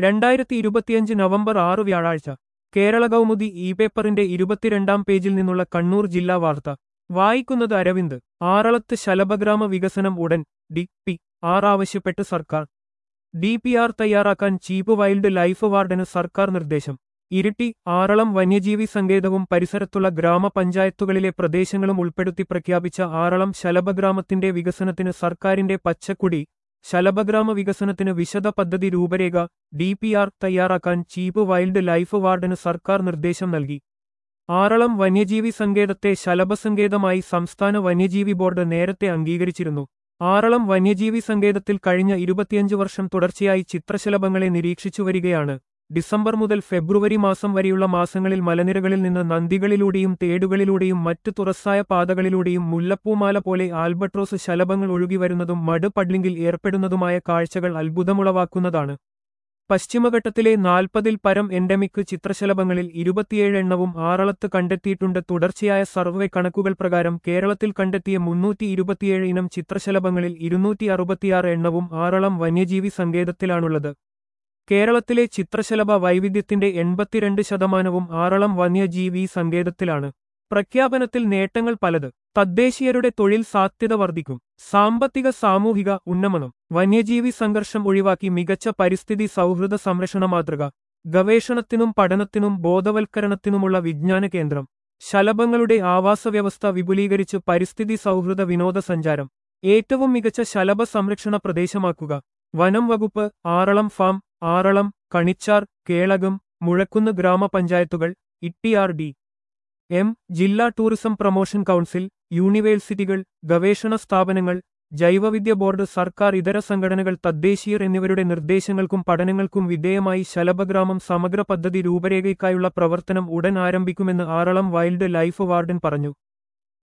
രണ്ടായിരത്തി ഇരുപത്തിയഞ്ച് നവംബർ ആറ് വ്യാഴാഴ്ച കേരള കൗമുദി ഇ പേപ്പറിന്റെ ഇരുപത്തിരണ്ടാം പേജിൽ നിന്നുള്ള കണ്ണൂർ ജില്ലാ വാർത്ത വായിക്കുന്നത് അരവിന്ദ് ആറളത്ത് ശലഭഗ്രാമ വികസനം ഉടൻ ഡി പി ആർ ആവശ്യപ്പെട്ട് സർക്കാർ ഡി പി ആർ തയ്യാറാക്കാൻ ചീപ്പ് വൈൽഡ് ലൈഫ് വാർഡന് സർക്കാർ നിർദ്ദേശം ഇരിട്ടി ആറളം വന്യജീവി സങ്കേതവും പരിസരത്തുള്ള ഗ്രാമപഞ്ചായത്തുകളിലെ പ്രദേശങ്ങളും ഉൾപ്പെടുത്തി പ്രഖ്യാപിച്ച ആറളം ശലഭഗ്രാമത്തിന്റെ വികസനത്തിന് സർക്കാരിന്റെ പച്ചക്കുടി ശലഭഗ്രാമ വികസനത്തിന് വിശദ പദ്ധതി രൂപരേഖ ഡി പി ആർ തയ്യാറാക്കാൻ ചീപ്പ് വൈൽഡ് ലൈഫ് വാർഡന് സർക്കാർ നിർദ്ദേശം നൽകി ആറളം വന്യജീവി സങ്കേതത്തെ ശലഭസങ്കേതമായി സംസ്ഥാന വന്യജീവി ബോർഡ് നേരത്തെ അംഗീകരിച്ചിരുന്നു ആറളം വന്യജീവി സങ്കേതത്തിൽ കഴിഞ്ഞ ഇരുപത്തിയഞ്ച് വർഷം തുടർച്ചയായി ചിത്രശലഭങ്ങളെ നിരീക്ഷിച്ചു വരികയാണ് ഡിസംബർ മുതൽ ഫെബ്രുവരി മാസം വരെയുള്ള മാസങ്ങളിൽ മലനിരകളിൽ നിന്ന് നന്ദികളിലൂടെയും തേടുകളിലൂടെയും മറ്റു തുറസായ പാതകളിലൂടെയും മുല്ലപ്പൂമാല പോലെ ആൽബട്രോസ് ശലഭങ്ങൾ ഒഴുകിവരുന്നതും മഡ് പഡ്ലിംഗിൽ ഏർപ്പെടുന്നതുമായ കാഴ്ചകൾ അത്ഭുതമുളവാക്കുന്നതാണ് പശ്ചിമഘട്ടത്തിലെ നാൽപ്പതിൽ പരം എൻഡമിക് ചിത്രശലഭങ്ങളിൽ ഇരുപത്തിയേഴ് എണ്ണവും ആറളത്ത് കണ്ടെത്തിയിട്ടുണ്ട് തുടർച്ചയായ സർവേ കണക്കുകൾ പ്രകാരം കേരളത്തിൽ കണ്ടെത്തിയ മുന്നൂറ്റി ഇരുപത്തിയേഴ് ഇനം ചിത്രശലഭങ്ങളിൽ ഇരുന്നൂറ്റി അറുപത്തിയാറ് എണ്ണവും ആറളം വന്യജീവി സങ്കേതത്തിലാണുള്ളത് കേരളത്തിലെ ചിത്രശലഭ വൈവിധ്യത്തിന്റെ എൺപത്തിരണ്ട് ശതമാനവും ആറളം വന്യജീവി സങ്കേതത്തിലാണ് പ്രഖ്യാപനത്തിൽ നേട്ടങ്ങൾ പലത് തദ്ദേശീയരുടെ തൊഴിൽ സാധ്യത വർദ്ധിക്കും സാമ്പത്തിക സാമൂഹിക ഉന്നമനം വന്യജീവി സംഘർഷം ഒഴിവാക്കി മികച്ച പരിസ്ഥിതി സൗഹൃദ സംരക്ഷണ മാതൃക ഗവേഷണത്തിനും പഠനത്തിനും ബോധവൽക്കരണത്തിനുമുള്ള വിജ്ഞാന കേന്ദ്രം ശലഭങ്ങളുടെ ആവാസവ്യവസ്ഥ വിപുലീകരിച്ച് പരിസ്ഥിതി സൗഹൃദ വിനോദസഞ്ചാരം ഏറ്റവും മികച്ച ശലഭ സംരക്ഷണ പ്രദേശമാക്കുക വനം വകുപ്പ് ആറളം ഫാം ആറളം കണിച്ചാർ കേളകം മുഴക്കുന്ന് ഗ്രാമപഞ്ചായത്തുകൾ ഇട്ടിആർ ഡി എം ജില്ലാ ടൂറിസം പ്രൊമോഷൻ കൗൺസിൽ യൂണിവേഴ്സിറ്റികൾ ഗവേഷണ സ്ഥാപനങ്ങൾ ജൈവവിദ്യ ബോർഡ് സർക്കാർ ഇതര സംഘടനകൾ തദ്ദേശീയർ എന്നിവരുടെ നിർദ്ദേശങ്ങൾക്കും പഠനങ്ങൾക്കും വിധേയമായി ശലഭഗ്രാമം സമഗ്ര പദ്ധതി രൂപരേഖയ്ക്കായുള്ള പ്രവർത്തനം ഉടൻ ആരംഭിക്കുമെന്ന് ആറളം വൈൽഡ് ലൈഫ് വാർഡൻ പറഞ്ഞു